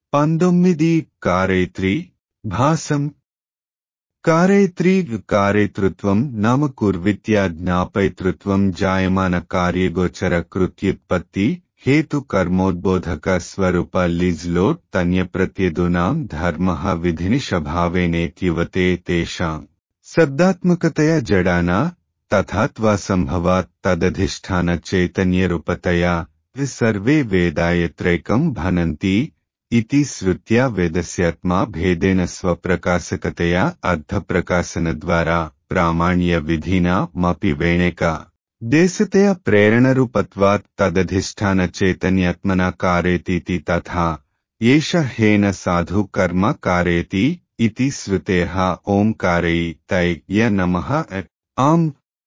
పంతొమ్మిది కారేత్రి భాసం కారేత్రి కారేతృత్వం నామ కుర్విత్యా జ్ఞాపైతృత్వం జాయమాన కార్యగోచర కృత్యుత్పత్తి హేతు కర్మోద్బోధక స్వరూప లిజ్లో తన్య ప్రత్యదునాం ధర్మ విధినిషభావేనేత్యువతే తేషాం శబ్దాత్మకతయ జడానా తథాత్వాసంభవాత్ తదధిష్టాన చైతన్యరూపతయా సర్వే వేదాయత్రైకం భనంతి ఇతి శ్రుత్యా వేదస్యాత్మా భేదేన స్వప్రకాశకతయా అర్థప్రకాశనద్వారా ప్రామాణ్య విధినా మపి వేణేక దేశతయ ప్రేరణరూపత్వాత్ తదధిష్టాన చైతన్యాత్మన కారేతీతి తథా ఏష హేన సాధు కర్మ కారేతి ఇతి శ్రుతేః ఓంకారై తై య నమః ఆం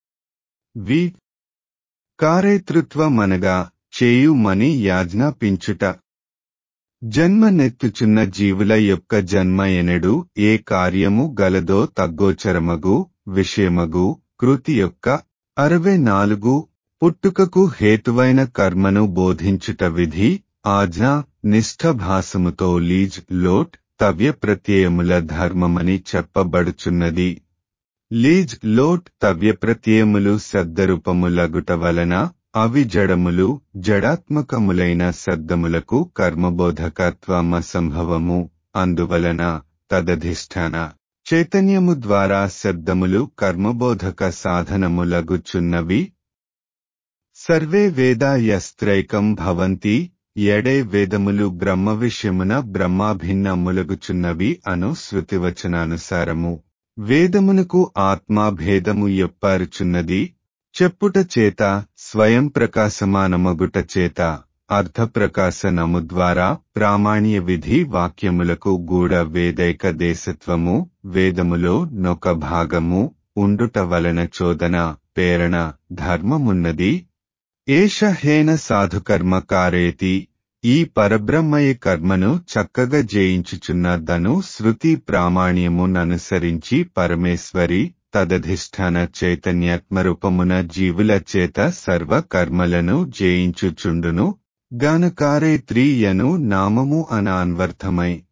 వి కారేతృత్వమనగా చేయుమని యాజ్ఞాపించుట జన్మనెత్తుచున్న జీవుల యొక్క జన్మ ఎనడు ఏ కార్యము గలదో తగ్గోచరమగు విషయమగు కృతి యొక్క అరవై నాలుగు పుట్టుకకు హేతువైన కర్మను బోధించుట విధి ఆజ్ఞ నిష్ఠభాసముతో లీజ్ లోట్ తవ్య ప్రత్యయముల ధర్మమని చెప్పబడుచున్నది లీజ్ లోట్ తవ్య ప్రత్యయములు శబ్దరూపములగుట వలన అవి జడములు జడాత్మకములైన శబ్దములకు కర్మబోధకత్వమ సంభవము అందువలన తదధిష్టాన చైతన్యము ద్వారా శబ్దములు కర్మబోధక సాధనములగుచున్నవి సర్వే వేదా యస్త్రైకం భవంతి ఎడే వేదములు బ్రహ్మ విషయమున బ్రహ్మాభిన్నములగుచున్నవి అను శృతివచనానుసారము వేదమునకు ఆత్మాభేదము ఎప్పారుచున్నది చెప్పుట చేత స్వయం ప్రకాశమానమగుట చేత అర్థప్రకాశనము ద్వారా ప్రామాణ్య విధి వాక్యములకు గూఢ వేదైక దేశత్వము వేదములో నొక భాగము ఉండుట వలన చోదన ప్రేరణ ధర్మమున్నది ఏష హేన సాధుకర్మ కారేతి ఈ పరబ్రహ్మయ కర్మను చక్కగా జయించుచున్న దను శృతి ప్రామాణ్యముననుసరించి పరమేశ్వరి తదధిష్టాన చైతన్యాత్మరూపమున జీవుల చేత సర్వ కర్మలను జయించుచుండును గానకారేత్రియను నామము అనాన్వర్థమై